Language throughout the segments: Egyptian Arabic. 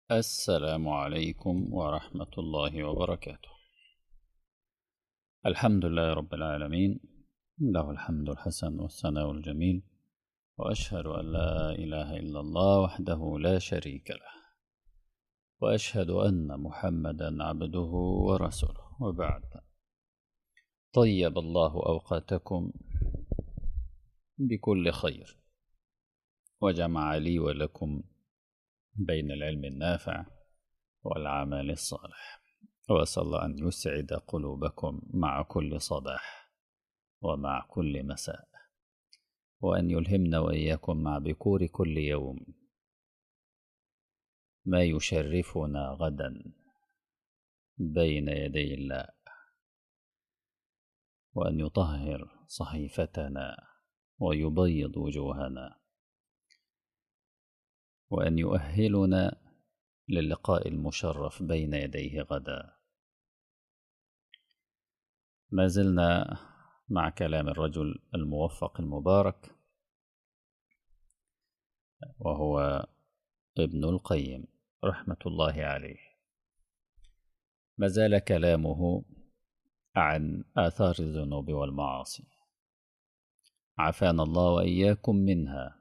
السلام عليكم ورحمة الله وبركاته الحمد لله رب العالمين له الحمد الحسن والثناء الجميل وأشهد أن لا إله إلا الله وحده لا شريك له وأشهد أن محمدا عبده ورسوله وبعد طيب الله أوقاتكم بكل خير وجمع لي ولكم بين العلم النافع والعمل الصالح وأسأل الله أن يسعد قلوبكم مع كل صباح ومع كل مساء وأن يلهمنا وإياكم مع بكور كل يوم ما يشرفنا غدا بين يدي الله وأن يطهر صحيفتنا ويبيض وجوهنا وأن يؤهلنا للقاء المشرف بين يديه غدا ما زلنا مع كلام الرجل الموفق المبارك وهو ابن القيم رحمة الله عليه ما زال كلامه عن آثار الذنوب والمعاصي عافانا الله وإياكم منها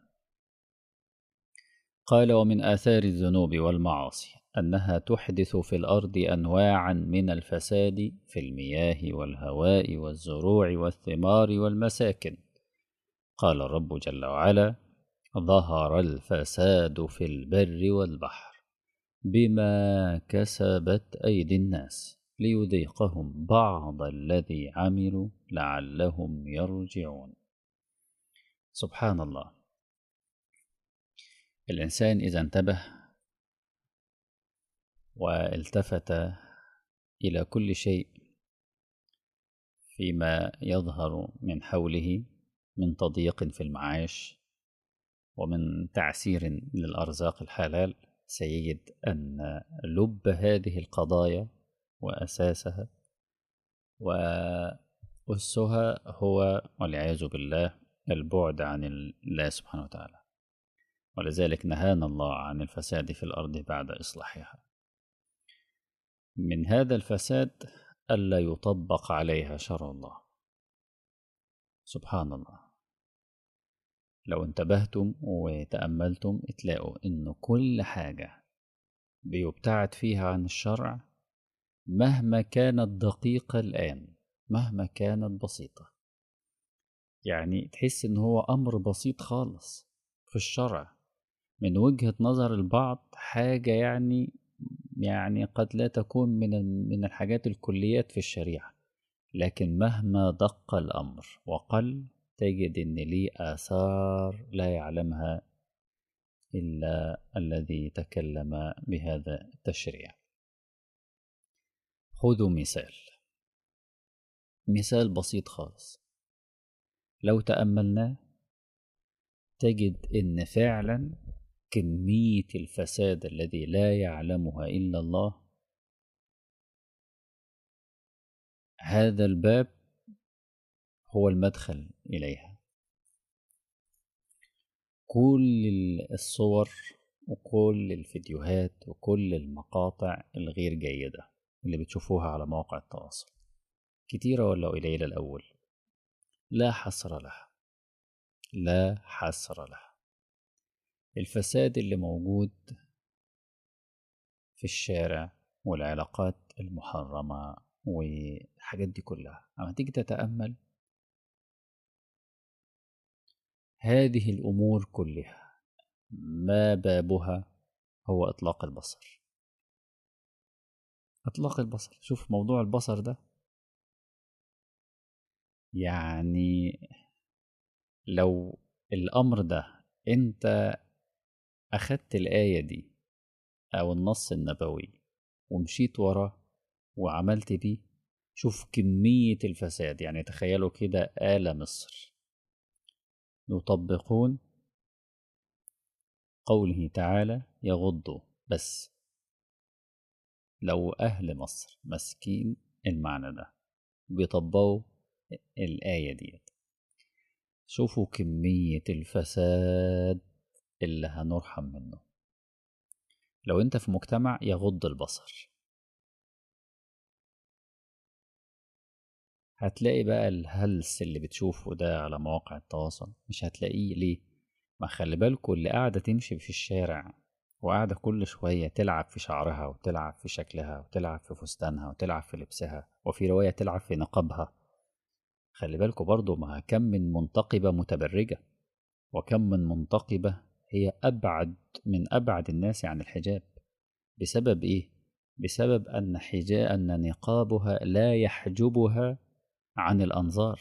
قال ومن آثار الذنوب والمعاصي أنها تحدث في الأرض أنواعا من الفساد في المياه والهواء والزروع والثمار والمساكن قال الرب جل وعلا ظهر الفساد في البر والبحر بما كسبت أيدي الناس ليذيقهم بعض الذي عملوا لعلهم يرجعون سبحان الله الإنسان إذا انتبه والتفت إلى كل شيء فيما يظهر من حوله من تضييق في المعاش ومن تعسير للأرزاق الحلال سيجد أن لب هذه القضايا وأساسها وأسها هو والعياذ بالله البعد عن الله سبحانه وتعالى ولذلك نهانا الله عن الفساد في الأرض بعد إصلاحها من هذا الفساد ألا يطبق عليها شرع الله سبحان الله لو انتبهتم وتأملتم تلاقوا إن كل حاجة بيبتعد فيها عن الشرع مهما كانت دقيقة الآن مهما كانت بسيطة يعني تحس إن هو أمر بسيط خالص في الشرع من وجهة نظر البعض حاجة يعني يعني قد لا تكون من من الحاجات الكليات في الشريعة لكن مهما دق الأمر وقل تجد إن ليه آثار لا يعلمها إلا الذي تكلم بهذا التشريع خذوا مثال مثال بسيط خالص لو تأملناه تجد إن فعلا كمية الفساد الذي لا يعلمها إلا الله هذا الباب هو المدخل إليها كل الصور وكل الفيديوهات وكل المقاطع الغير جيدة اللي بتشوفوها على مواقع التواصل كتيرة ولا قليلة الأول لا حصر لها لا حصر لها الفساد اللي موجود في الشارع والعلاقات المحرمة والحاجات دي كلها أما تيجي تتأمل هذه الأمور كلها ما بابها هو إطلاق البصر إطلاق البصر شوف موضوع البصر ده يعني لو الأمر ده أنت أخدت الآية دي أو النص النبوي ومشيت وراه وعملت بيه شوف كمية الفساد يعني تخيلوا كده آل مصر يطبقون قوله تعالى يغضوا بس لو أهل مصر مسكين المعنى ده بيطبقوا الآية ديت شوفوا كمية الفساد اللي هنرحم منه لو انت في مجتمع يغض البصر هتلاقي بقى الهلس اللي بتشوفه ده على مواقع التواصل مش هتلاقيه ليه ما خلي بالكوا اللي قاعدة تمشي في الشارع وقاعدة كل شوية تلعب في شعرها وتلعب في شكلها وتلعب في فستانها وتلعب في لبسها وفي رواية تلعب في نقابها خلي بالكوا برضو ما كم من منتقبة متبرجة وكم من منتقبة هي أبعد من أبعد الناس عن الحجاب بسبب إيه؟ بسبب أن حجاب أن نقابها لا يحجبها عن الأنظار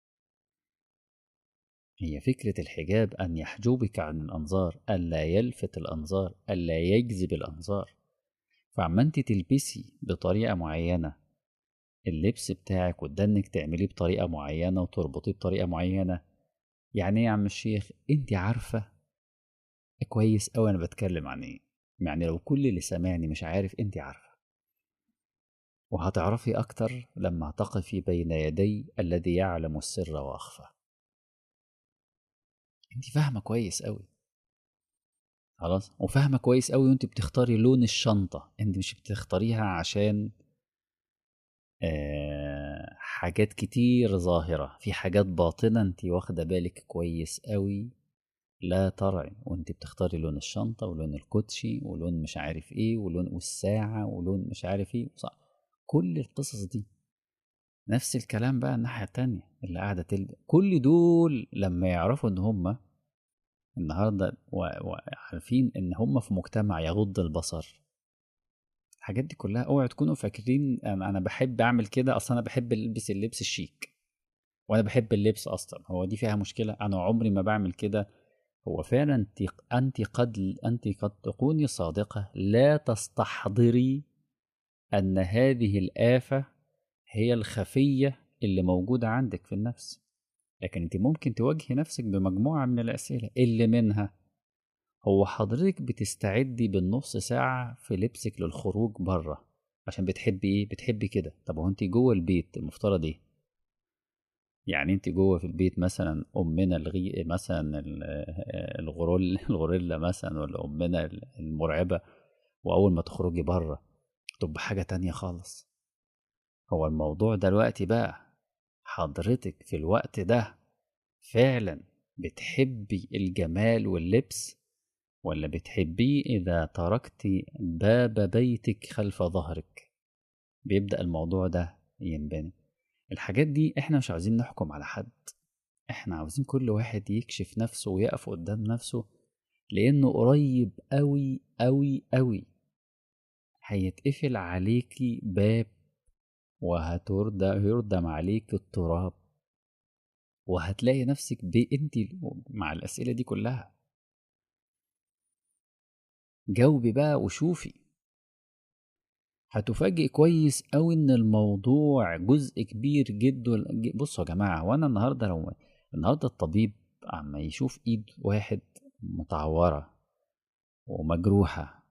هي فكرة الحجاب أن يحجبك عن الأنظار ألا يلفت الأنظار ألا يجذب الأنظار فعما أنت تلبسي بطريقة معينة اللبس بتاعك وتدنك تعمليه بطريقة معينة وتربطيه بطريقة معينة يعني ايه يا عم الشيخ انت عارفة كويس أوي أنا بتكلم عن ايه يعني لو كل اللي سامعني مش عارف انت عارفة وهتعرفي أكتر لما تقفي بين يدي الذي يعلم السر وأخفى انت فاهمة كويس أوي خلاص وفاهمة كويس أوي وانت بتختاري لون الشنطة انت مش بتختاريها عشان آه حاجات كتير ظاهرة في حاجات باطنة انت واخدة بالك كويس أوي لا ترعي وانت بتختاري لون الشنطة ولون الكوتشي ولون مش عارف ايه ولون والساعة ولون مش عارف ايه صح. كل القصص دي نفس الكلام بقى الناحية التانية اللي قاعدة تلبس كل دول لما يعرفوا ان هم النهاردة وعارفين ان هم في مجتمع يغض البصر الحاجات دي كلها اوعوا تكونوا فاكرين انا أنا بحب اعمل كده اصلا انا بحب البس اللبس الشيك وانا بحب اللبس اصلا هو دي فيها مشكلة انا عمري ما بعمل كده هو فعلا انت انت قد انت قد تكوني صادقة لا تستحضري ان هذه الآفة هي الخفية اللي موجودة عندك في النفس لكن انت ممكن تواجهي نفسك بمجموعة من الأسئلة اللي منها هو حضرتك بتستعدي بالنص ساعة في لبسك للخروج بره عشان بتحبي ايه بتحبي كده طب هو انت جوه البيت المفترض ايه يعني انت جوه في البيت مثلا امنا الغي مثلا الغرول الغوريلا مثلا ولا امنا المرعبة واول ما تخرجي بره تبقى حاجة تانية خالص هو الموضوع دلوقتي بقى حضرتك في الوقت ده فعلا بتحبي الجمال واللبس ولا بتحبيه إذا تركت باب بيتك خلف ظهرك بيبدأ الموضوع ده ينبني الحاجات دي احنا مش عاوزين نحكم على حد احنا عاوزين كل واحد يكشف نفسه ويقف قدام نفسه لانه قريب قوي قوي قوي هيتقفل عليكي باب وهتردى يردم عليك التراب وهتلاقي نفسك انت مع الأسئلة دي كلها جاوبي بقى وشوفي هتفاجئ كويس قوي ان الموضوع جزء كبير جدا بصوا يا جماعه وانا النهارده لو النهارده الطبيب عما يشوف ايد واحد متعوره ومجروحه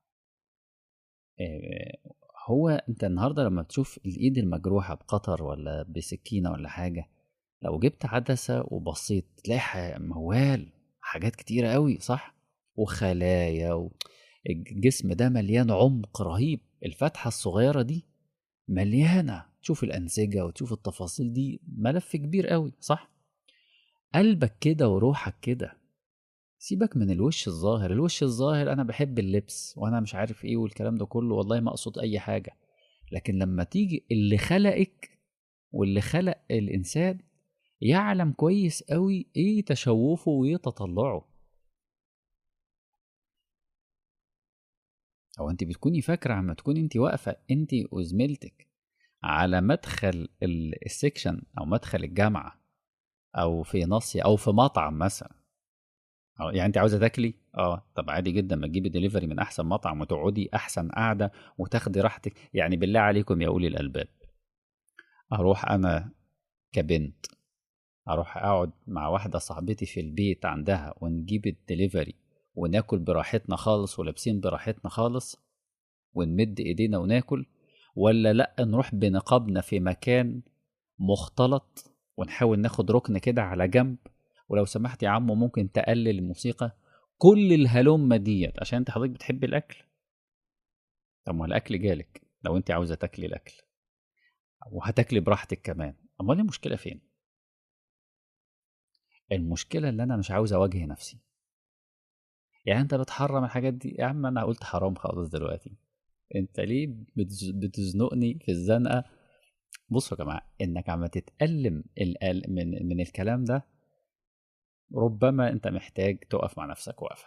هو انت النهارده لما تشوف الايد المجروحه بقطر ولا بسكينه ولا حاجه لو جبت عدسه وبصيت تلاقي موال حاجات كتيره قوي صح وخلايا و... الجسم ده مليان عمق رهيب الفتحه الصغيره دي مليانه تشوف الانسجه وتشوف التفاصيل دي ملف كبير قوي صح قلبك كده وروحك كده سيبك من الوش الظاهر الوش الظاهر انا بحب اللبس وانا مش عارف ايه والكلام ده كله والله ما اقصد اي حاجه لكن لما تيجي اللي خلقك واللي خلق الانسان يعلم كويس قوي ايه تشوفه وايه تطلعه او انت بتكوني فاكره عما تكوني انت واقفه انت وزميلتك على مدخل السكشن او مدخل الجامعه او في نصي او في مطعم مثلا أو يعني انت عاوزه تاكلي اه طب عادي جدا ما تجيبي دليفري من احسن مطعم وتقعدي احسن قعده وتاخدي راحتك يعني بالله عليكم يا اولي الالباب اروح انا كبنت اروح اقعد مع واحده صاحبتي في البيت عندها ونجيب الدليفري وناكل براحتنا خالص ولابسين براحتنا خالص ونمد ايدينا وناكل ولا لا نروح بنقابنا في مكان مختلط ونحاول ناخد ركن كده على جنب ولو سمحت يا عمو ممكن تقلل الموسيقى كل الهلمة ديت عشان انت حضرتك بتحب الاكل طب ما الاكل جالك لو انت عاوزه تاكلي الاكل وهتاكلي براحتك كمان امال المشكله فين المشكله اللي انا مش عاوز اواجه نفسي يعني انت بتحرم الحاجات دي يا عم انا قلت حرام خالص دلوقتي انت ليه بتز- بتزنقني في الزنقه بصوا يا جماعه انك عم تتألم ال- من من الكلام ده ربما انت محتاج تقف مع نفسك وقفه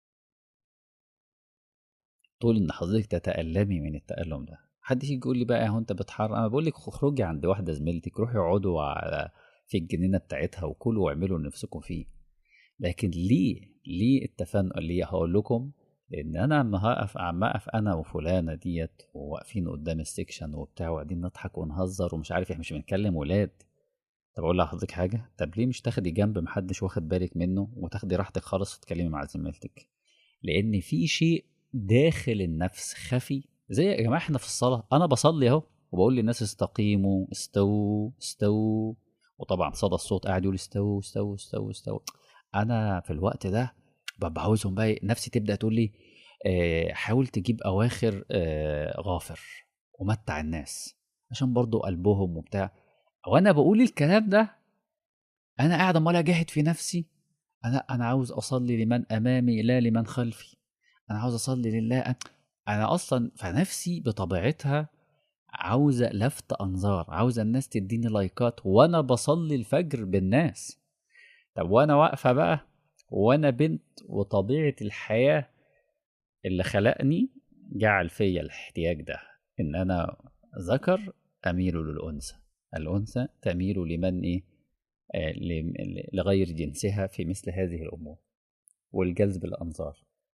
طول ان حضرتك تتألمي من التألم ده حد يجي يقول لي بقى هو انت بتحرم انا بقول لك اخرجي عند واحده زميلتك روحي اقعدوا على في الجنينه بتاعتها وكلوا واعملوا اللي نفسكم فيه لكن ليه ليه التفنق ليه هقول لكم لان انا عم هقف عم اقف انا وفلانه ديت وواقفين قدام السكشن وبتاع وقاعدين نضحك ونهزر ومش عارف احنا مش بنتكلم ولاد طب اقول لحضرتك حاجه طب ليه مش تاخدي جنب محدش واخد بالك منه وتاخدي راحتك خالص وتتكلمي مع زميلتك لان في شيء داخل النفس خفي زي يا جماعه احنا في الصلاه انا بصلي اهو وبقول للناس استقيموا استووا استووا وطبعا صدى الصوت قاعد يقول استووا استووا استووا استووا انا في الوقت ده ببقى عاوزهم بقى نفسي تبدا تقول لي آه، حاول تجيب اواخر آه، غافر ومتع الناس عشان برضو قلبهم وبتاع وانا بقول الكلام ده انا قاعد امال اجاهد في نفسي انا انا عاوز اصلي لمن امامي لا لمن خلفي انا عاوز اصلي لله أنا- انا اصلا فنفسي بطبيعتها عاوزه لفت انظار عاوزه الناس تديني لايكات وانا بصلي الفجر بالناس طب وانا واقفه بقى وانا بنت وطبيعه الحياه اللي خلقني جعل فيا الاحتياج ده ان انا ذكر اميل للانثى الانثى تميل لمن ايه آه، لم- لغير جنسها في مثل هذه الامور والجذب الانظار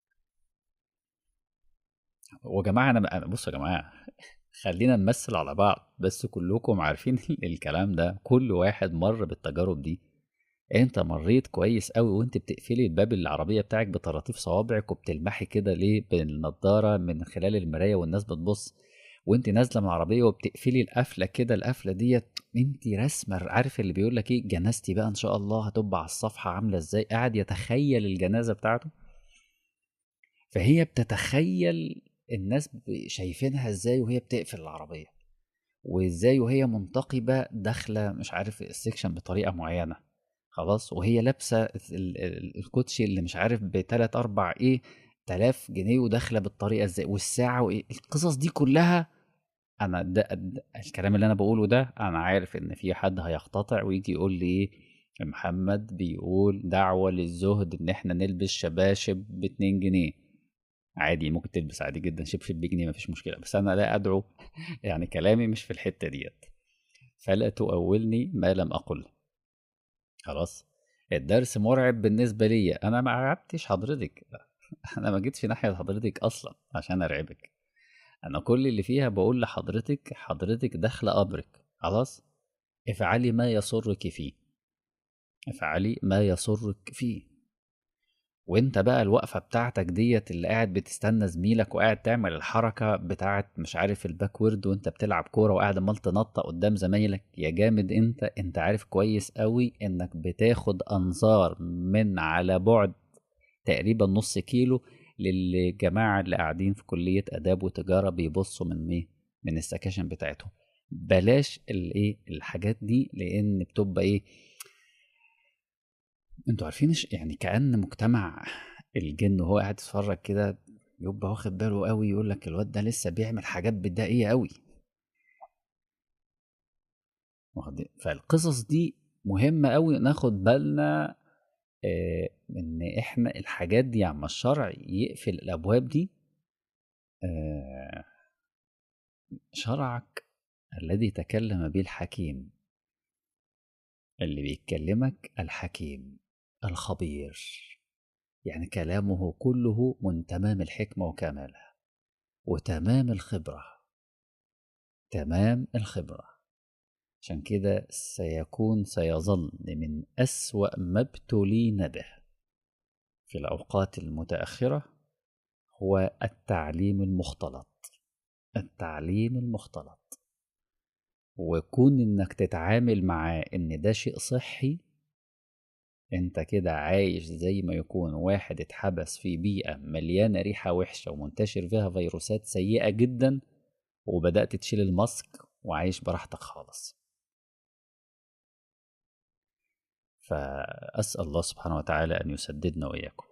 وجماعه انا أنا- بصوا يا جماعه خلينا نمثل على بعض بس كلكم عارفين الكلام ده كل واحد مر بالتجارب دي انت مريت كويس قوي وانت بتقفلي الباب العربيه بتاعك بطراطيف صوابعك وبتلمحي كده ليه بالنضاره من خلال المرايه والناس بتبص وانت نازله من العربيه وبتقفلي القفله كده القفله ديت انت رسمه عارف اللي بيقول لك ايه جنازتي بقى ان شاء الله هتبقى على الصفحه عامله ازاي قاعد يتخيل الجنازه بتاعته فهي بتتخيل الناس ب- شايفينها ازاي وهي بتقفل العربيه وازاي وهي منتقبه داخله مش عارف السكشن بطريقه معينه خلاص وهي لابسه ال- ال- الكوتشي اللي مش عارف بتلات اربع ايه تلاف جنيه وداخله بالطريقه ازاي والساعه وايه القصص دي كلها انا ده, ده الكلام اللي انا بقوله ده انا عارف ان في حد هيقتطع ويجي يقول لي ايه محمد بيقول دعوة للزهد ان احنا نلبس شباشب باتنين جنيه عادي ممكن تلبس عادي جدا شبشب بجنيه مفيش مشكلة بس انا لا ادعو يعني كلامي مش في الحتة ديت فلا تؤولني ما لم اقل خلاص الدرس مرعب بالنسبة لي انا ما عرفتش حضرتك انا ما جيتش ناحية حضرتك اصلا عشان ارعبك انا كل اللي فيها بقول لحضرتك حضرتك داخله قبرك خلاص افعلي ما يسرك فيه افعلي ما يسرك فيه وانت بقى الوقفه بتاعتك ديت اللي قاعد بتستنى زميلك وقاعد تعمل الحركه بتاعت مش عارف الباكورد وانت بتلعب كوره وقاعد عمال تنطق قدام زمايلك يا جامد انت انت عارف كويس قوي انك بتاخد انظار من على بعد تقريبا نص كيلو للجماعه اللي قاعدين في كليه اداب وتجاره بيبصوا من ايه من السكاشن بتاعتهم بلاش الايه الحاجات دي لان بتبقى ايه انتوا عارفين إيش- يعني كأن مجتمع الجن وهو قاعد يتفرج كده يبقى واخد باله قوي يقول لك الواد ده لسه بيعمل حاجات بدائية قوي واخد- فالقصص دي مهمة قوي ناخد بالنا آه، ان احنا الحاجات دي عما الشرع يقفل الابواب دي آه، شرعك الذي تكلم به الحكيم اللي بيكلمك الحكيم الخبير يعني كلامه كله من تمام الحكمة وكمالها وتمام الخبرة تمام الخبرة عشان كده سيكون سيظل من أسوأ ما ابتلينا به في الأوقات المتأخرة هو التعليم المختلط التعليم المختلط وكون انك تتعامل معاه ان ده شيء صحي انت كده عايش زي ما يكون واحد اتحبس في بيئة مليانة ريحة وحشة ومنتشر فيها فيروسات سيئة جدا وبدأت تشيل الماسك وعايش براحتك خالص فأسأل الله سبحانه وتعالى أن يسددنا وإياكم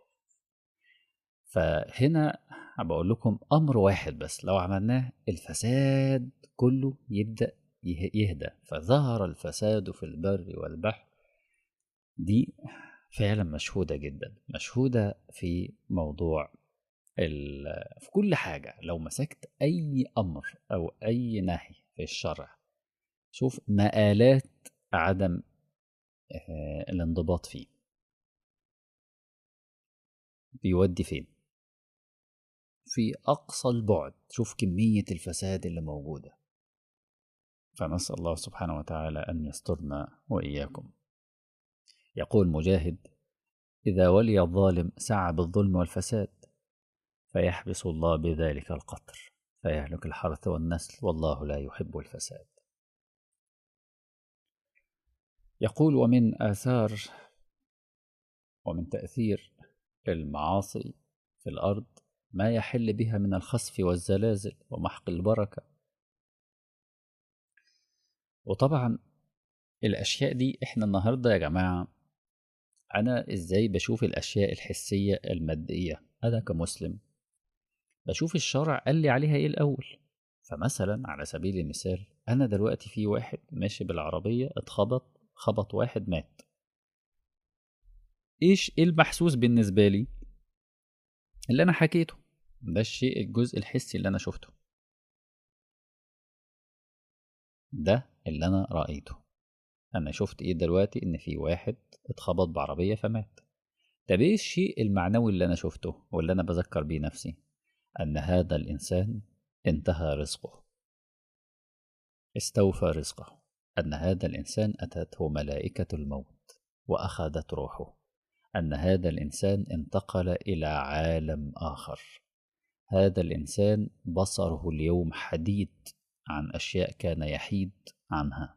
فهنا بقول لكم أمر واحد بس لو عملناه الفساد كله يبدأ يهدى فظهر الفساد في البر والبحر دي فعلا مشهودة جدا مشهودة في موضوع في كل حاجة لو مسكت أي أمر أو أي نهي في الشرع شوف مآلات عدم الانضباط فيه بيودي فين في أقصى البعد شوف كمية الفساد اللي موجودة فنسأل الله سبحانه وتعالى أن يسترنا وإياكم يقول مجاهد إذا ولي الظالم سعى بالظلم والفساد فيحبس الله بذلك القطر فيهلك الحرث والنسل والله لا يحب الفساد يقول ومن آثار ومن تأثير المعاصي في الأرض ما يحل بها من الخسف والزلازل ومحق البركة وطبعا الأشياء دي إحنا النهاردة يا جماعة أنا إزاي بشوف الأشياء الحسية المادية أنا كمسلم بشوف الشرع قال لي عليها إيه الأول فمثلا على سبيل المثال أنا دلوقتي في واحد ماشي بالعربية اتخبط خبط واحد مات إيش إيه المحسوس بالنسبة لي اللي أنا حكيته ده الشيء الجزء الحسي اللي أنا شفته ده اللي أنا رأيته أنا شفت إيه دلوقتي إن في واحد اتخبط بعربية فمات طب إيه الشيء المعنوي اللي أنا شفته واللي أنا بذكر بيه نفسي أن هذا الإنسان انتهى رزقه استوفى رزقه أن هذا الإنسان أتته ملائكة الموت وأخذت روحه أن هذا الإنسان انتقل إلى عالم آخر هذا الإنسان بصره اليوم حديد عن أشياء كان يحيد عنها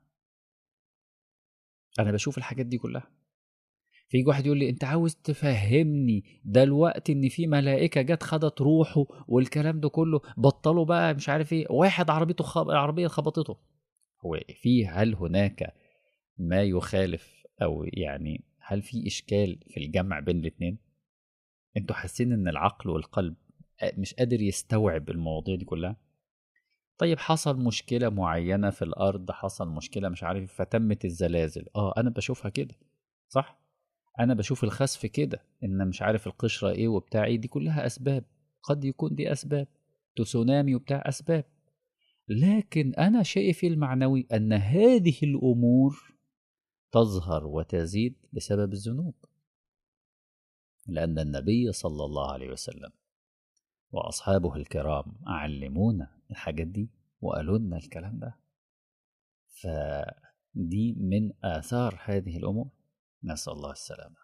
أنا بشوف الحاجات دي كلها في واحد يقول لي انت عاوز تفهمني ده الوقت ان في ملائكه جت خدت روحه والكلام ده كله بطلوا بقى مش عارف ايه واحد عربيته خب... عربيه خبطته هو في هل هناك ما يخالف او يعني هل في اشكال في الجمع بين الاثنين انتوا حاسين ان العقل والقلب مش قادر يستوعب المواضيع دي كلها طيب حصل مشكلة معينة في الأرض حصل مشكلة مش عارف فتمت الزلازل اه أنا بشوفها كده صح أنا بشوف الخسف كده إن مش عارف القشرة إيه وبتاع إيه دي كلها أسباب قد يكون دي أسباب تسونامي وبتاع أسباب لكن أنا شايف المعنوي أن هذه الأمور تظهر وتزيد بسبب الذنوب لأن النبي صلى الله عليه وسلم وأصحابه الكرام علمونا الحاجات دي وقالوا لنا الكلام ده فدي من آثار هذه الأمور نسأل الله السلامة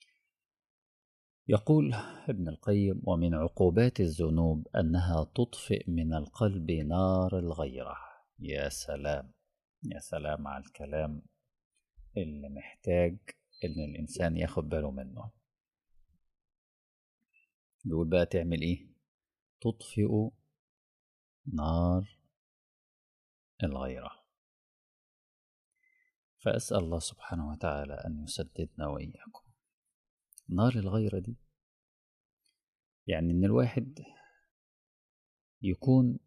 يقول ابن القيم ومن عقوبات الذنوب أنها تطفئ من القلب نار الغيرة يا سلام يا سلام على الكلام اللي محتاج إن الإنسان ياخد باله منه بيقول بقى تعمل إيه تطفئ نار الغيرة فأسأل الله سبحانه وتعالى أن يسددنا وإياكم نار الغيرة دي يعني إن الواحد يكون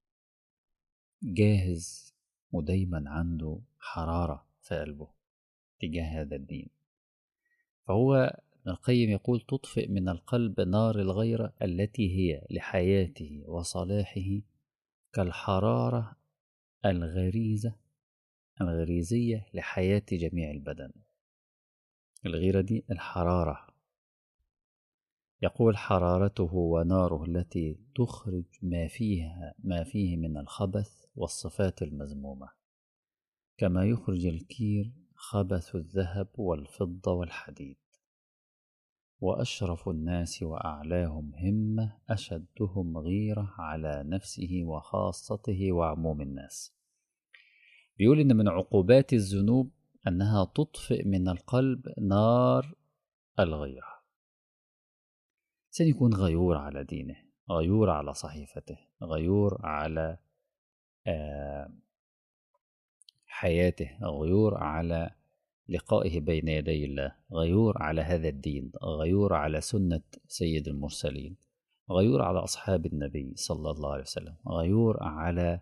جاهز ودايما عنده حرارة في قلبه تجاه هذا الدين فهو ابن القيم يقول تطفئ من القلب نار الغيرة التي هي لحياته وصلاحه كالحرارة الغريزة الغريزية لحياة جميع البدن الغيرة دي الحرارة يقول حرارته وناره التي تخرج ما فيها ما فيه من الخبث والصفات المذمومة كما يخرج الكير خبث الذهب والفضة والحديد وأشرف الناس وأعلاهم همة أشدهم غيرة على نفسه وخاصته وعموم الناس بيقول إن من عقوبات الذنوب أنها تطفئ من القلب نار الغيرة إنسان يكون غيور على دينه غيور على صحيفته غيور على آه، حياته غيور على لقائه بين يدي الله غيور على هذا الدين غيور على سنة سيد المرسلين غيور على أصحاب النبي صلى الله عليه وسلم غيور على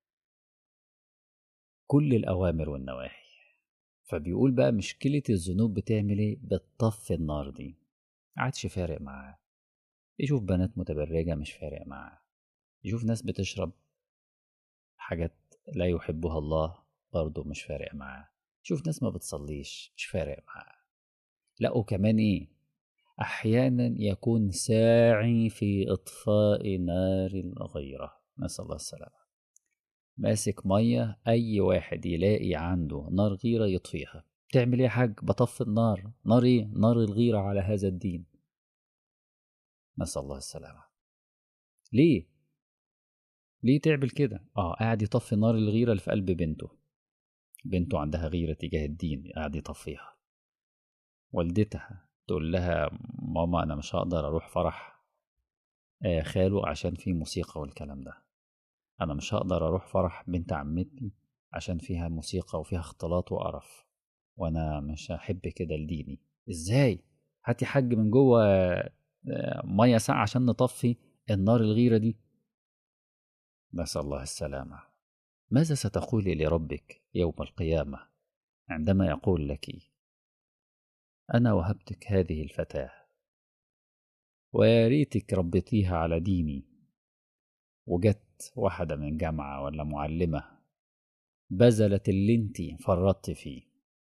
كل الأوامر والنواهي فبيقول بقى مشكلة الذنوب بتعمل ايه بتطفي النار دي عادش فارق معاه يشوف بنات متبرجة مش فارق معاه يشوف ناس بتشرب حاجات لا يحبها الله برضه مش فارق معاه يشوف ناس ما بتصليش مش فارق معاه لا وكمان ايه احيانا يكون ساعي في اطفاء نار الغيرة نسأل الله السلامة ماسك مية اي واحد يلاقي عنده نار غيرة يطفيها تعمل ايه يا حاج بطفي النار نار ايه نار الغيرة على هذا الدين نسأل الله السلامة ليه ليه تعمل كده اه قاعد يطفي نار الغيرة اللي في قلب بنته بنته عندها غيرة تجاه الدين قاعد يطفيها والدتها تقول لها ماما انا مش هقدر اروح فرح آه خاله عشان فيه موسيقى والكلام ده انا مش هقدر اروح فرح بنت عمتي عشان فيها موسيقى وفيها اختلاط وقرف وانا مش هحب كده لديني ازاي هاتي حاج من جوه ميه ساقعه عشان نطفي النار الغيره دي نسال الله السلامه ماذا ستقولي لربك يوم القيامه عندما يقول لك انا وهبتك هذه الفتاه ويا ريتك ربيتيها على ديني وجت واحدة من جامعة ولا معلمة بذلت اللي انتي فرطت فيه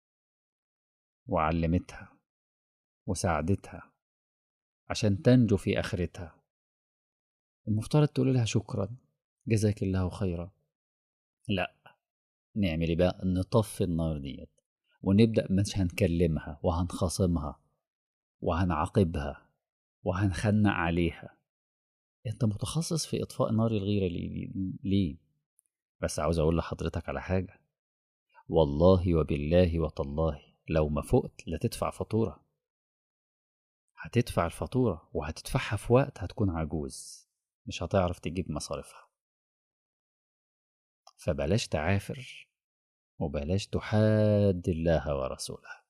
وعلمتها وساعدتها عشان تنجو في آخرتها المفترض تقول لها شكرا جزاك الله خيرا لا نعمل بقى نطفي النار ديت ونبدأ مش هنكلمها وهنخاصمها وهنعاقبها وهنخنق عليها انت متخصص في اطفاء نار الغيره ليه, ليه؟ بس عاوز اقول لحضرتك على حاجه والله وبالله وتالله لو ما فقت لا تدفع فاتوره هتدفع الفاتوره وهتدفعها في وقت هتكون عجوز مش هتعرف تجيب مصاريفها فبلاش تعافر وبلاش تحاد الله ورسوله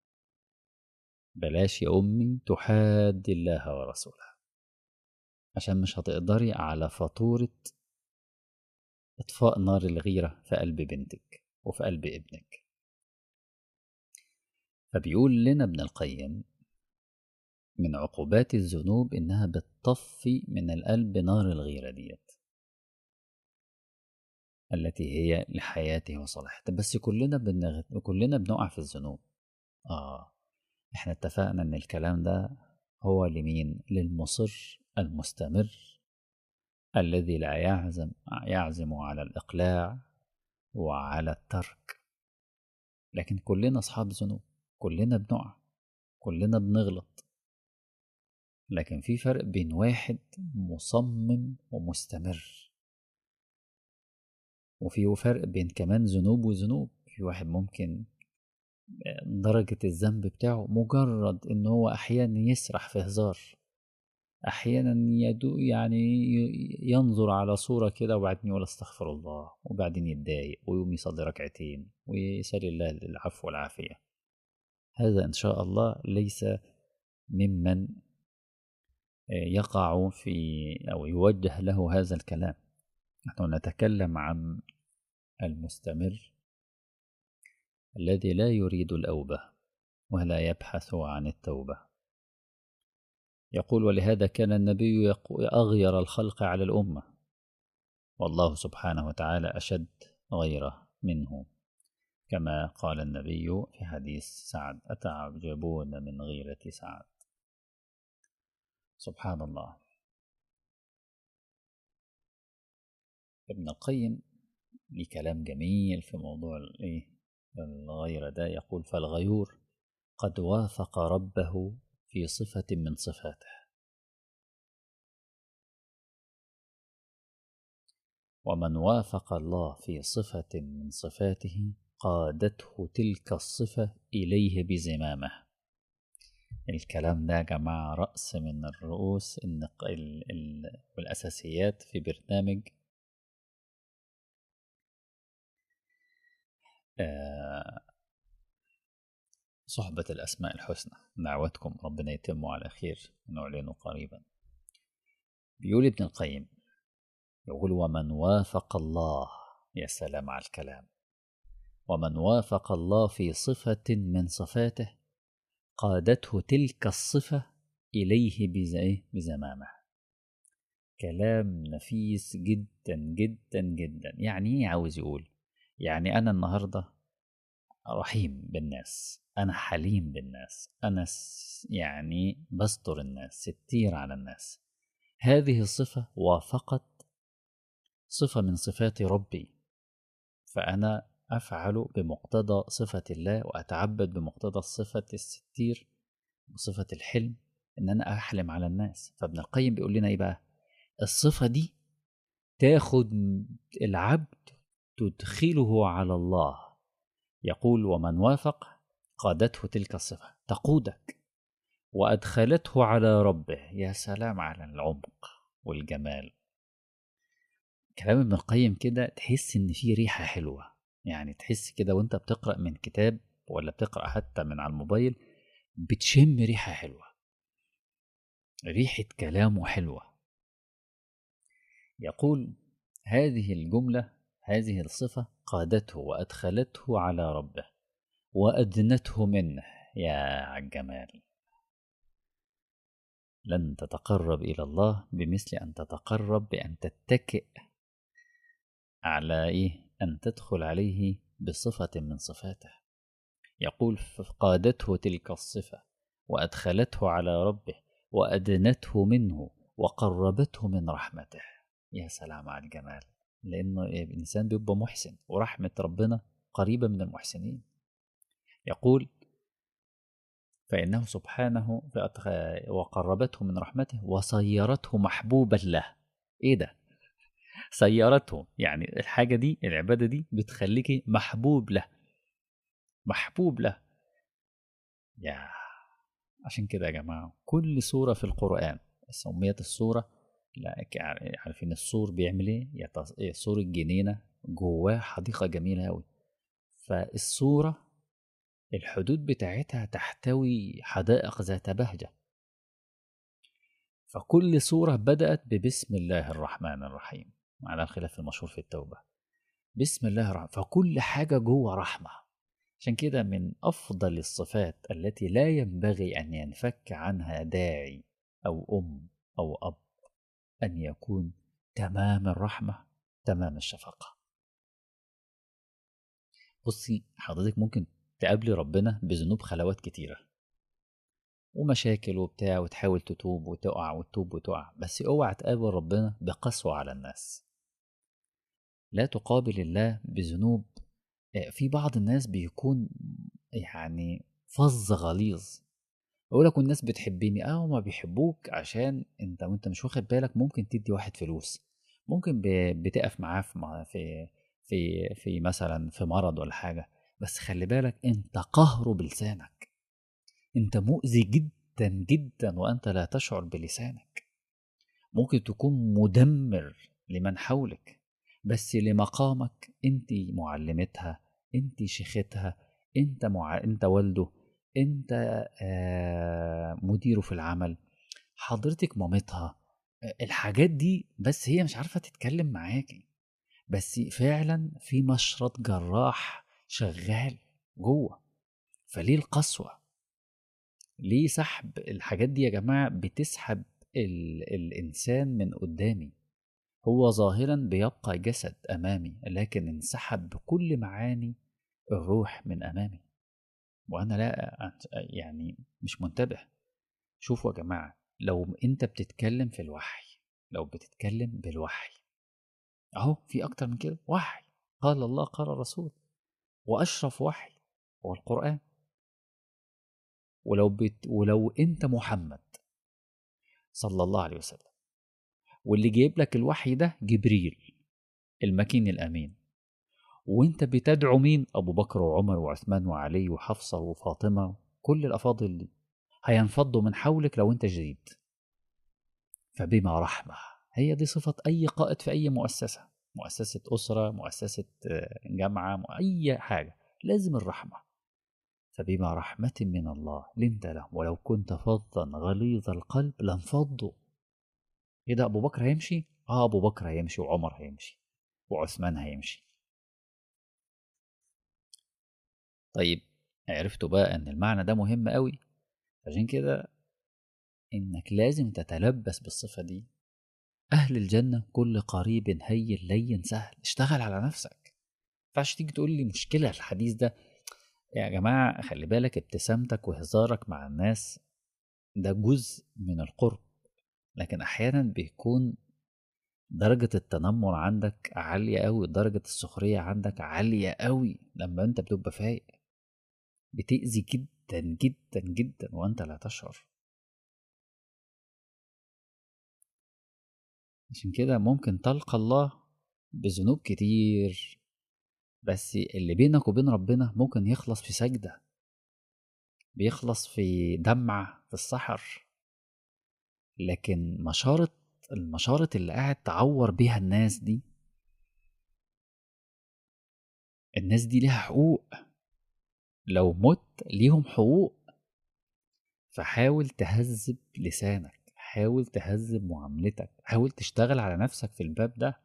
بلاش يا امي تحاد الله ورسوله عشان مش هتقدري على فاتورة إطفاء نار الغيرة في قلب بنتك وفي قلب ابنك فبيقول لنا ابن القيم من عقوبات الذنوب إنها بتطفي من القلب نار الغيرة ديت التي هي لحياته وصلاحته بس كلنا بنغ... كلنا بنقع في الذنوب آه احنا اتفقنا ان الكلام ده هو لمين للمصر المستمر الذي لا يعزم يعزم على الإقلاع وعلى الترك لكن كلنا أصحاب ذنوب كلنا بنقع كلنا بنغلط لكن في فرق بين واحد مصمم ومستمر وفي فرق بين كمان ذنوب وذنوب في واحد ممكن درجة الذنب بتاعه مجرد ان هو احيانا يسرح في هزار احيانا يدو يعني ينظر على صورة كده وبعدين يقول استغفر الله وبعدين يتضايق ويقوم يصلي ركعتين ويسأل الله العفو والعافية هذا ان شاء الله ليس ممن يقع في او يوجه له هذا الكلام نحن نتكلم عن المستمر الذي لا يريد الأوبة ولا يبحث عن التوبة يقول ولهذا كان النبي أغير الخلق على الأمة والله سبحانه وتعالى أشد غيره منه كما قال النبي في حديث سعد أتعجبون من غيرة سعد سبحان الله ابن القيم ليه كلام جميل في موضوع الايه الغير ده يقول فالغيور قد وافق ربه في صفة من صفاته ومن وافق الله في صفة من صفاته قادته تلك الصفة إليه بزمامه الكلام ده يا جماعة رأس من الرؤوس النق... ال... ال... والأساسيات في برنامج آه، صحبة الأسماء الحسنى دعوتكم ربنا يتموا على خير ونعلنه قريبا بيقول ابن القيم يقول ومن وافق الله يا سلام على الكلام ومن وافق الله في صفة من صفاته قادته تلك الصفة إليه بز- بزمامه كلام نفيس جدا جدا جدا يعني ايه عاوز يقول يعني أنا النهاردة رحيم بالناس أنا حليم بالناس أنا س- يعني بستر الناس ستير على الناس هذه الصفة وافقت صفة من صفات ربي فأنا أفعل بمقتضى صفة الله وأتعبد بمقتضى صفة الستير وصفة الحلم إن أنا أحلم على الناس فابن القيم بيقول لنا إيه بقى الصفة دي تاخد العبد تدخله على الله يقول ومن وافق قادته تلك الصفة تقودك وأدخلته على ربه يا سلام على العمق والجمال كلام ابن القيم كده تحس إن فيه ريحة حلوة يعني تحس كده وانت بتقرأ من كتاب ولا بتقرأ حتى من على الموبايل بتشم ريحة حلوة ريحة كلامه حلوة يقول هذه الجملة هذه الصفة قادته وأدخلته على ربه وأدنته منه يا عالجمال لن تتقرب إلى الله بمثل أن تتقرب بأن تتكئ على إيه أن تدخل عليه بصفة من صفاته يقول فقادته تلك الصفة وأدخلته على ربه وأدنته منه وقربته من رحمته يا سلام على الجمال لأنه الإنسان بيبقى محسن ورحمة ربنا قريبة من المحسنين يقول فإنه سبحانه فأدخ- وقربته من رحمته وصيرته محبوبا له إيه ده سيرته يعني الحاجة دي العبادة دي بتخليكي محبوب له محبوب له يا عشان كده يا جماعة كل سورة في القرآن سميت السورة لا ك- عارفين السور بيعمل ايه يتص- إيه، سور الجنينة جواه حديقة جميلة أوي فالسورة الحدود بتاعتها تحتوي حدائق ذات بهجة فكل سورة بدأت ببسم الله الرحمن الرحيم على الخلاف المشهور في التوبة بسم الله الرحمن فكل حاجة جوه رحمة عشان كده من أفضل الصفات التي لا ينبغي أن ينفك عنها داعي أو أم أو أب أن يكون تمام الرحمة تمام الشفقة بصي حضرتك ممكن تقابلي ربنا بذنوب خلوات كتيرة ومشاكل وبتاع وتحاول تتوب وتقع وتتوب وتقع بس اوعى تقابل ربنا بقسوة على الناس لا تقابل الله بذنوب آه، في بعض الناس بيكون يعني فظ غليظ يقول لك الناس بتحبني اه هما بيحبوك عشان انت وانت مش واخد بالك ممكن تدي واحد فلوس ممكن ب- بتقف معاه في مع- في في في مثلا في مرض ولا حاجه بس خلي بالك انت قهره بلسانك انت مؤذي جدا جدا وانت لا تشعر بلسانك ممكن تكون مدمر لمن حولك بس لمقامك انت معلمتها انت شيختها انت مع... انت والده انت آه مديره في العمل حضرتك مامتها آه، الحاجات دي بس هي مش عارفه تتكلم معاكي بس فعلا في مشرط جراح شغال جوه فليه القسوه ليه سحب الحاجات دي يا جماعه بتسحب ال... الانسان من قدامي هو ظاهرا بيبقى جسد امامي لكن انسحب بكل معاني الروح من امامي وانا لا أت- يعني مش منتبه شوفوا يا جماعه لو انت بتتكلم في الوحي لو بتتكلم بالوحي اهو في اكتر من كده وحي قال الله قال الرسول واشرف وحي هو القران ولو بت ولو انت محمد صلى الله عليه وسلم واللي جايب لك الوحي ده جبريل المكين الامين وانت بتدعو مين ابو بكر وعمر وعثمان وعلي وحفصه وفاطمه كل الافاضل دي هينفضوا من حولك لو انت جديد فبما رحمة هي دي صفة أي قائد في أي مؤسسة مؤسسة أسرة مؤسسة جامعة أي حاجة لازم الرحمة فبما رحمة من الله لنت لهم ولو كنت فظا غليظ القلب لانفضوا ايه ده ابو بكر هيمشي اه ابو بكر هيمشي وعمر هيمشي وعثمان هيمشي طيب عرفتوا بقى ان المعنى ده مهم قوي عشان كده انك لازم تتلبس بالصفة دي اهل الجنة كل قريب هين لين سهل اشتغل على نفسك ينفعش تيجي تقول لي مشكلة الحديث ده يا جماعة خلي بالك ابتسامتك وهزارك مع الناس ده جزء من القرب لكن أحيانا بيكون درجة التنمر عندك عالية أوي درجة السخرية عندك عالية أوي لما أنت بتبقى فايق بتأذي جدا جدا جدا وأنت لا تشعر عشان كده ممكن تلقى الله بذنوب كتير بس اللي بينك وبين ربنا ممكن يخلص في سجدة بيخلص في دمعة في السحر لكن مشارة المشارة اللي قاعد تعور بيها الناس دي الناس دي ليها حقوق لو مت ليهم حقوق فحاول تهذب لسانك حاول تهذب معاملتك حاول تشتغل على نفسك في الباب ده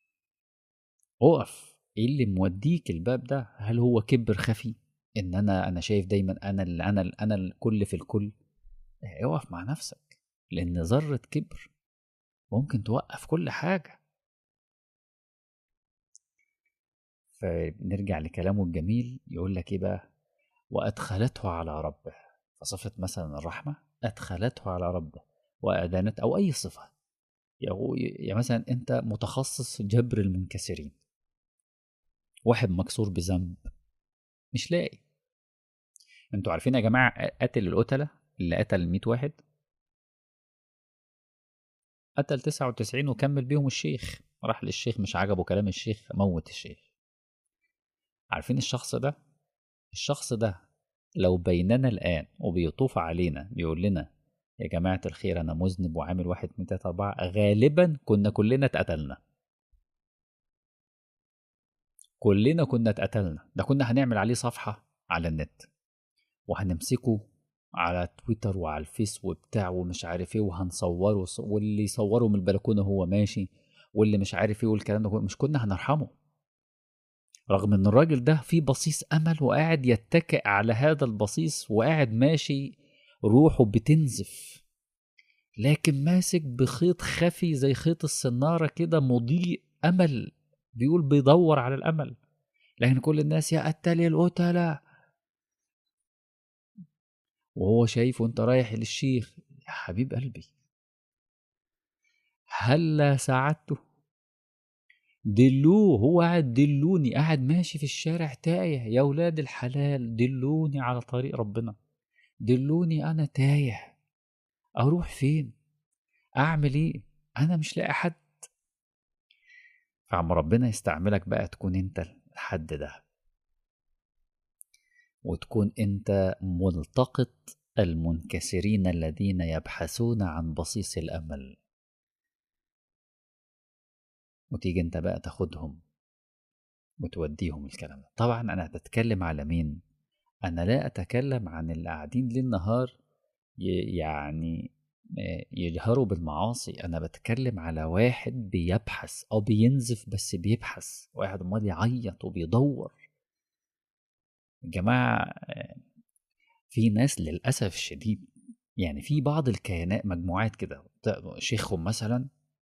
اقف ايه اللي موديك الباب ده هل هو كبر خفي ان انا انا شايف دايما انا اللي انا اللي انا الكل في الكل اقف مع نفسك لان ذره كبر ممكن توقف كل حاجه فنرجع لكلامه الجميل يقول لك ايه بقى وادخلته على ربه فصفه مثلا الرحمه ادخلته على ربه وادانت او اي صفه يعني مثلا انت متخصص جبر المنكسرين واحد مكسور بذنب مش لاقي انتوا عارفين يا جماعة قتل القتلة اللي قتل 100 واحد قتل 99 وكمل بيهم الشيخ راح للشيخ مش عجبه كلام الشيخ موت الشيخ عارفين الشخص ده الشخص ده لو بيننا الآن وبيطوف علينا بيقول لنا يا جماعة الخير أنا مذنب وعامل واحد اتنين تلاتة أربعة غالبا كنا كلنا اتقتلنا كلنا كنا اتقتلنا ده كنا هنعمل عليه صفحة على النت وهنمسكه على تويتر وعلى الفيس وبتاع ومش عارف ايه وهنصوره واللي يصوره من البلكونة هو ماشي واللي مش عارف ايه والكلام ده مش كنا هنرحمه رغم ان الراجل ده في بصيص امل وقاعد يتكئ على هذا البصيص وقاعد ماشي روحه بتنزف لكن ماسك بخيط خفي زي خيط السنارة كده مضيء أمل بيقول بيدور على الأمل لكن كل الناس يا قتل القتلة وهو شايف وانت رايح للشيخ يا حبيب قلبي هلا ساعدته دلوه هو قاعد دلوني قاعد ماشي في الشارع تايه يا ولاد الحلال دلوني على طريق ربنا دلوني انا تايه اروح فين اعمل ايه انا مش لاقي حد فعم ربنا يستعملك بقى تكون انت الحد ده وتكون انت ملتقط المنكسرين الذين يبحثون عن بصيص الامل وتيجي انت بقى تاخدهم وتوديهم الكلام ده طبعا انا بتكلم على مين انا لا اتكلم عن اللي قاعدين ليل نهار يعني يجهروا بالمعاصي انا بتكلم على واحد بيبحث او بينزف بس بيبحث واحد امال يعيط وبيدور جماعة في ناس للأسف الشديد يعني في بعض الكيانات مجموعات كده شيخهم مثلا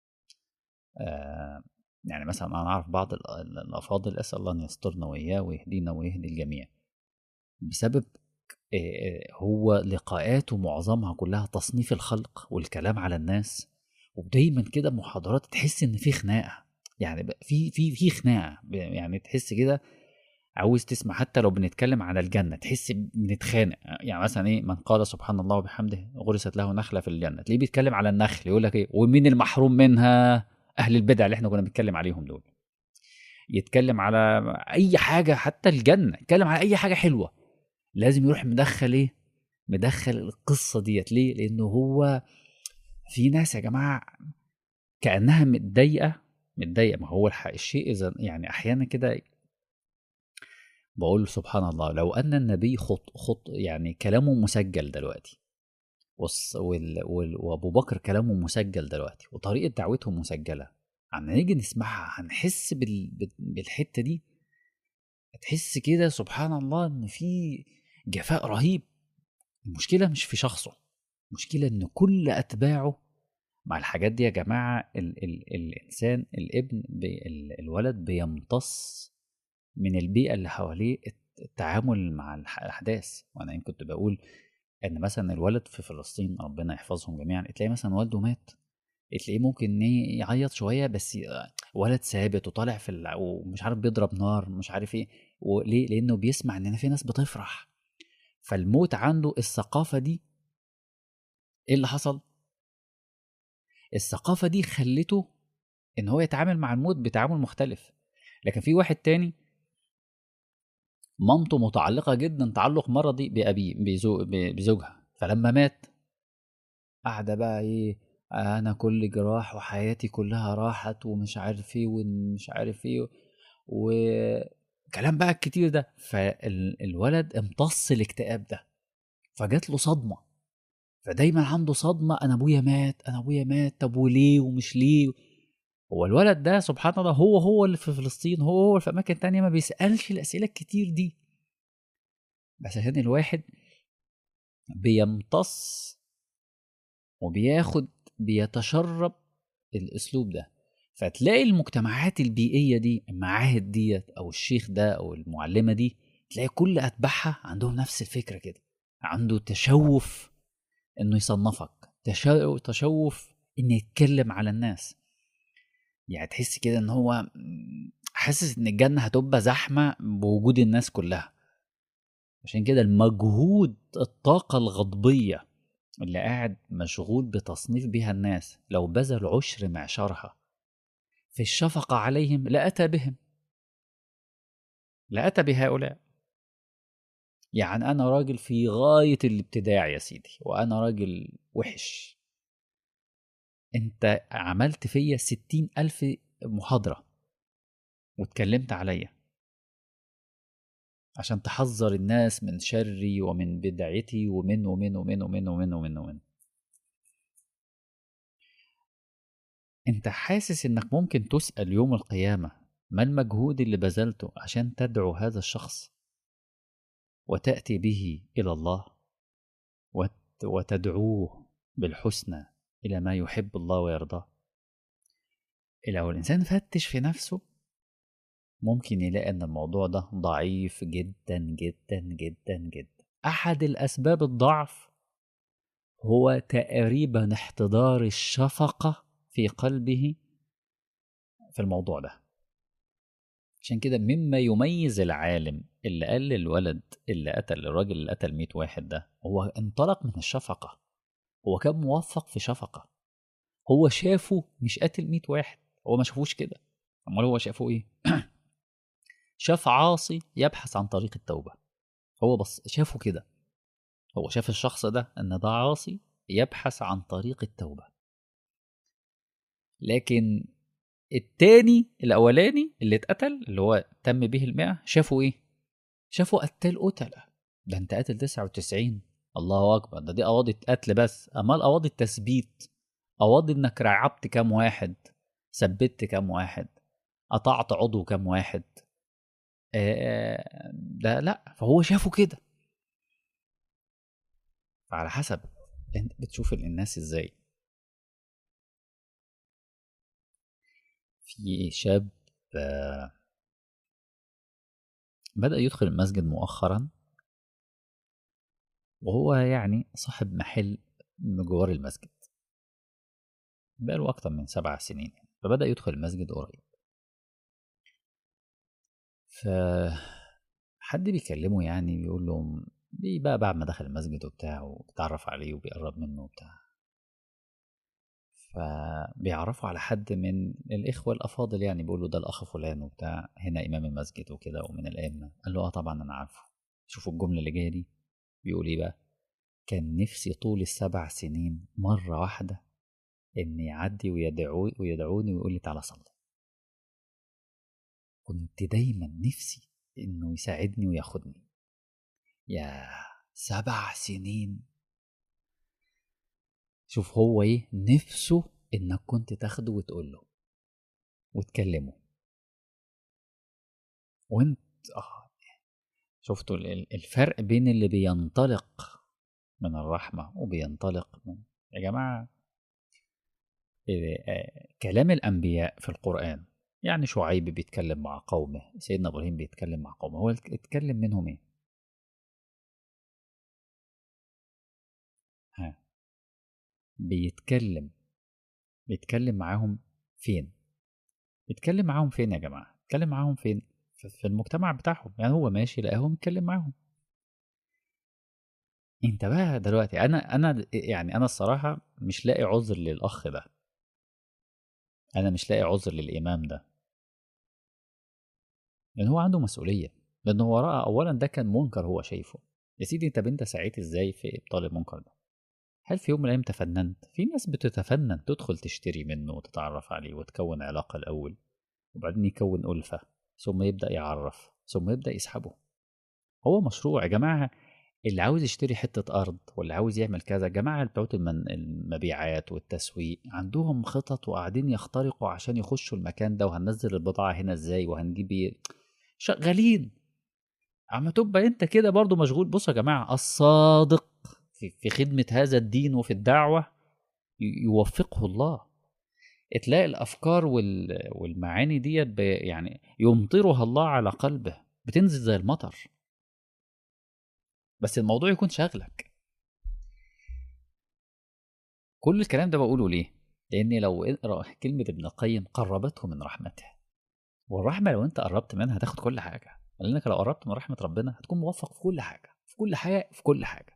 آه يعني مثلا أنا أعرف بعض الأفاضل أسأل الله أن يسترنا وإياه ويهدينا ويهدي الجميع بسبب هو لقاءاته معظمها كلها تصنيف الخلق والكلام على الناس ودايما كده محاضرات تحس ان في خناقه يعني في في في خناقه يعني تحس كده عاوز تسمع حتى لو بنتكلم على الجنه تحس بنتخانق يعني مثلا ايه من قال سبحان الله وبحمده غرست له نخله في الجنه تلاقيه بيتكلم على النخل يقول لك ايه ومين المحروم منها اهل البدع اللي احنا كنا بنتكلم عليهم دول يتكلم على اي حاجه حتى الجنه يتكلم على اي حاجه حلوه لازم يروح مدخل ايه مدخل القصه ديت ليه لانه هو في ناس يا جماعه كانها متضايقه متضايقه ما هو الحق الشيء اذا يعني احيانا كده بقول سبحان الله لو ان النبي خط خط يعني كلامه مسجل دلوقتي والص- وال- وال- وابو بكر كلامه مسجل دلوقتي وطريقه دعوتهم مسجله عم نيجي نسمعها هنحس بال... بال- بالحته دي تحس كده سبحان الله ان في جفاء رهيب المشكله مش في شخصه المشكله ان كل اتباعه مع الحاجات دي يا جماعه ال... ال... الانسان الابن بي... ال... الولد بيمتص من البيئه اللي حواليه الت- التعامل مع الح- الاحداث وانا يمكن كنت بقول ان مثلا الولد في فلسطين ربنا يحفظهم جميعا تلاقي مثلا والده مات تلاقيه ممكن إيه يعيط شويه بس ولد ثابت وطالع في الع... ومش عارف بيضرب نار مش عارف ايه وليه لانه بيسمع ان في ناس بتفرح فالموت عنده الثقافه دي ايه اللي حصل الثقافه دي خلته ان هو يتعامل مع الموت بتعامل مختلف لكن في واحد تاني مامته متعلقه جدا تعلق مرضي بابيه بزو- ب- بزوجها فلما مات قاعده بقى ايه انا كل جراح وحياتي كلها راحت ومش عارف ايه ومش عارف ايه وكلام بقى الكتير ده فالولد امتص الاكتئاب ده فجات له صدمه فدايما عنده صدمه انا ابويا مات انا ابويا مات طب وليه ومش ليه هو الولد ده سبحان الله هو هو اللي في فلسطين هو هو اللي في اماكن تانية ما بيسالش الاسئله الكتير دي بس عشان الواحد بيمتص وبياخد بيتشرب الاسلوب ده فتلاقي المجتمعات البيئيه دي المعاهد ديت او الشيخ ده او المعلمه دي تلاقي كل اتباعها عندهم نفس الفكره كده عنده تشوف انه يصنفك تشو- تشوف انه يتكلم على الناس يعني تحس كده ان هو حاسس ان الجنه هتبقى زحمه بوجود الناس كلها عشان كده المجهود الطاقه الغضبيه اللي قاعد مشغول بتصنيف بها الناس لو بذل عشر معشرها في الشفقة عليهم لأتى بهم لأتى بهؤلاء يعني أنا راجل في غاية الابتداع يا سيدي وأنا راجل وحش أنت عملت فيا ستين ألف محاضرة واتكلمت عليا عشان تحذر الناس من شري ومن بدعتي ومن ومن ومن ومن ومن ومن ومن انت حاسس انك ممكن تسأل يوم القيامة ما المجهود اللي بذلته عشان تدعو هذا الشخص وتأتي به إلى الله وت- وتدعوه بالحسنى إلى ما يحب الله ويرضاه لو الإنسان فتش في نفسه ممكن يلاقي ان الموضوع ده ضعيف جدا جدا جدا جدا احد الاسباب الضعف هو تقريبا احتضار الشفقه في قلبه في الموضوع ده عشان كده مما يميز العالم اللي قال للولد اللي قتل الراجل اللي قتل 100 واحد ده هو انطلق من الشفقه هو كان موفق في شفقه هو شافه مش قاتل 100 واحد هو ما شافوش كده امال هو شافه ايه شاف عاصي يبحث عن طريق التوبة هو بس شافه كده هو شاف الشخص ده ان ده عاصي يبحث عن طريق التوبة لكن التاني الاولاني اللي اتقتل اللي هو تم به المئة شافوا ايه شافوا قتال قتلة ده انت قاتل 99 الله اكبر ده دي قواضي قتل بس امال قواضي التثبيت قواضي انك رعبت كام واحد ثبت كام واحد قطعت عضو كام واحد آه، ده لا فهو شافه كده فعلى حسب انت بتشوف الناس ازاي في شاب آه، بدأ يدخل المسجد مؤخرا وهو يعني صاحب محل بجوار المسجد بقاله أكتر من سبع سنين فبدأ يدخل المسجد قريب فحد بيكلمه يعني بيقول له بي- بقى بعد ما دخل المسجد وبتاع وبيتعرف عليه وبيقرب منه وبتاع فبيعرفوا على حد من الإخوة الأفاضل يعني بيقولوا ده الأخ فلان وبتاع هنا إمام المسجد وكده ومن الأئمة قال له آه طبعا أنا عارفه شوفوا الجملة اللي جاية دي بيقول إيه بقى كان نفسي طول السبع سنين مرة واحدة إن يعدي ويدعو ويدعوني ويقول لي تعالى صلي كنت دايما نفسي إنه يساعدني وياخدني يا سبع سنين شوف هو ايه نفسه انك كنت تاخده وتقول له وتكلمه وانت اه شفتوا الفرق بين اللي بينطلق من الرحمة وبينطلق من يا جماعة كلام الأنبياء في القرآن يعني شعيب بيتكلم مع قومه سيدنا إبراهيم بيتكلم مع قومه هو اتكلم منهم ايه ها بيتكلم بيتكلم معاهم فين بيتكلم معاهم فين يا جماعة بيتكلم معاهم فين في المجتمع بتاعهم يعني هو ماشي لقاهم يتكلم معاهم انت بقى دلوقتي انا انا يعني انا الصراحه مش لاقي عذر للاخ ده انا مش لاقي عذر للامام ده لان هو عنده مسؤوليه لان هو راى اولا ده كان منكر هو شايفه يا سيدي انت بنت سعيت ازاي في ابطال المنكر ده هل في يوم من الايام تفننت في ناس بتتفنن تدخل تشتري منه وتتعرف عليه وتكون علاقه الاول وبعدين يكون الفه ثم يبدا يعرف ثم يبدا يسحبه هو مشروع يا جماعه اللي عاوز يشتري حتة أرض واللي عاوز يعمل كذا جماعة بتوع المبيعات والتسويق عندهم خطط وقاعدين يخترقوا عشان يخشوا المكان ده وهننزل البضاعة هنا ازاي وهنجيب ايه شغالين اما تبقى انت كده برضو مشغول بصوا يا جماعة الصادق في خدمة هذا الدين وفي الدعوة يوفقه الله تلاقي الأفكار والمعاني ديت يعني يمطرها الله على قلبه بتنزل زي المطر بس الموضوع يكون شاغلك كل الكلام ده بقوله ليه لان لو اقرا كلمه ابن القيم قربته من رحمته والرحمه لو انت قربت منها هتاخد كل حاجه لانك لو قربت من رحمه ربنا هتكون موفق في كل حاجه في كل حاجه في كل حاجه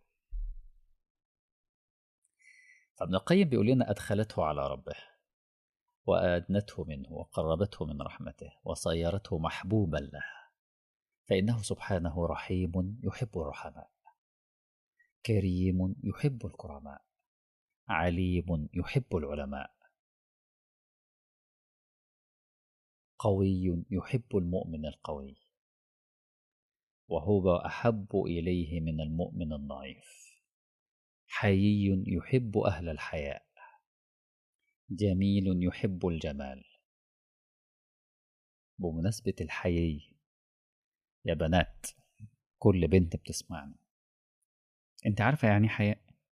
فابن القيم بيقول لنا ادخلته على ربه وادنته منه وقربته من رحمته وصيرته محبوبا له فانه سبحانه رحيم يحب الرحماء كريم يحب الكرماء عليم يحب العلماء قوي يحب المؤمن القوي وهو احب اليه من المؤمن الضعيف حيي يحب اهل الحياء جميل يحب الجمال بمناسبه الحيي يا بنات كل بنت بتسمعني انت عارفه يعني حياء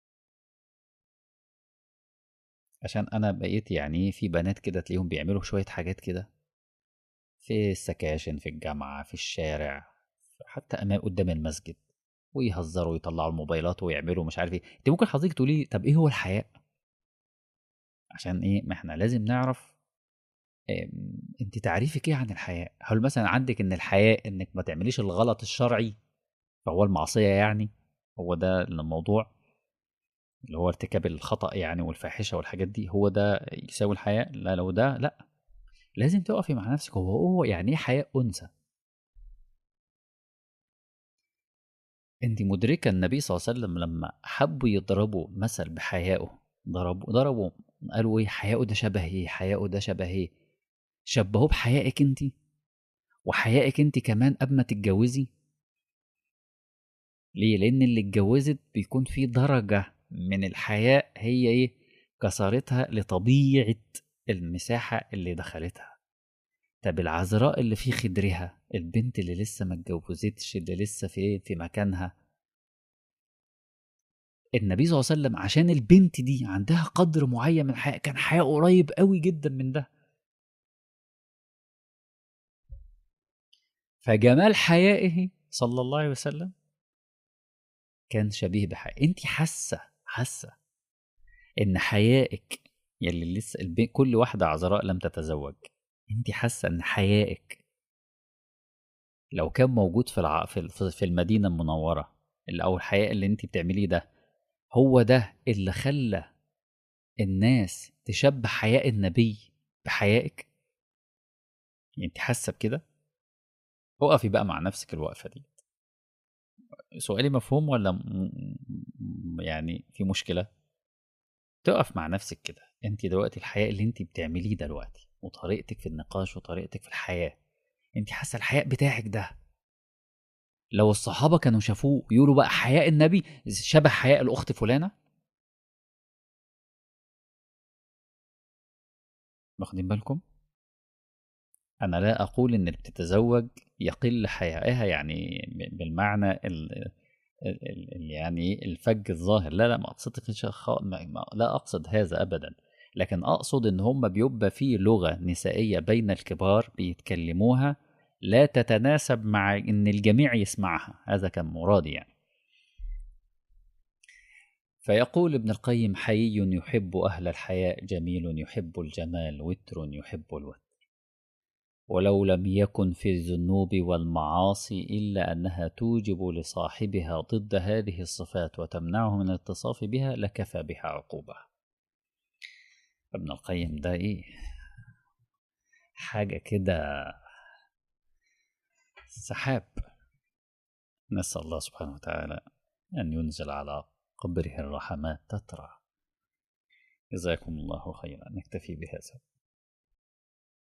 عشان انا بقيت يعني في بنات كده تلاقيهم بيعملوا شويه حاجات كده في السكاشن في الجامعه في الشارع حتى امام قدام المسجد ويهزروا ويطلعوا الموبايلات ويعملوا مش عارف ايه انت ممكن حضرتك تقولي طب ايه هو الحياء عشان ايه ما احنا لازم نعرف إيه انت تعريفك ايه عن الحياء هل مثلا عندك ان الحياء انك ما تعمليش الغلط الشرعي فهو المعصيه يعني هو ده الموضوع اللي هو ارتكاب الخطأ يعني والفاحشة والحاجات دي هو ده يساوي الحياة لا لو ده لا لازم تقفي مع نفسك هو هو يعني ايه حياة أنثى انت مدركة النبي صلى الله عليه وسلم لما حبوا يضربوا مثل بحيائه ضربوا ضربوا قالوا ايه حياؤه ده شبه ايه حياؤه ده شبه ايه شبهوه بحيائك انت وحيائك انت كمان قبل ما تتجوزي ليه لان اللي اتجوزت بيكون في درجة من الحياء هي ايه كسرتها لطبيعة المساحة اللي دخلتها طب العذراء اللي في خدرها البنت اللي لسه ما اتجوزتش اللي لسه في في مكانها النبي صلى الله عليه وسلم عشان البنت دي عندها قدر معين من الحياء كان حياء قريب قوي جدا من ده فجمال حيائه صلى الله عليه وسلم كان شبيه بحياء انت حاسه حاسه ان حيائك يلي لسه البين كل واحده عذراء لم تتزوج انت حاسه ان حيائك لو كان موجود في الع... في في المدينه المنوره اللي او الحياء اللي انت بتعمليه ده هو ده اللي خلى الناس تشبه حياء النبي بحيائك يعني انت حاسه بكده اقفي بقى مع نفسك الوقفه دي سؤالي مفهوم ولا يعني في مشكلة تقف مع نفسك كده انت دلوقتي الحياء اللي انت بتعمليه دلوقتي وطريقتك في النقاش وطريقتك في الحياة انت حاسة الحياء بتاعك ده لو الصحابة كانوا شافوه يقولوا بقى حياء النبي شبه حياء الأخت فلانة واخدين بالكم أنا لا أقول إن اللي بتتزوج يقل حيائها يعني بالمعنى ال ال يعني الفج الظاهر لا لا ما أقصدش لا أقصد هذا أبدا لكن أقصد إن هم بيبقى في لغة نسائية بين الكبار بيتكلموها لا تتناسب مع إن الجميع يسمعها هذا كان مرادي يعني فيقول ابن القيم حيي يحب أهل الحياء جميل يحب الجمال وتر يحب الوتر ولو لم يكن في الذنوب والمعاصي إلا أنها توجب لصاحبها ضد هذه الصفات وتمنعه من الاتصاف بها لكفى بها عقوبة ابن القيم ده إيه حاجة كده سحاب نسأل الله سبحانه وتعالى أن ينزل على قبره الرحمات تترى جزاكم الله خيرا نكتفي بهذا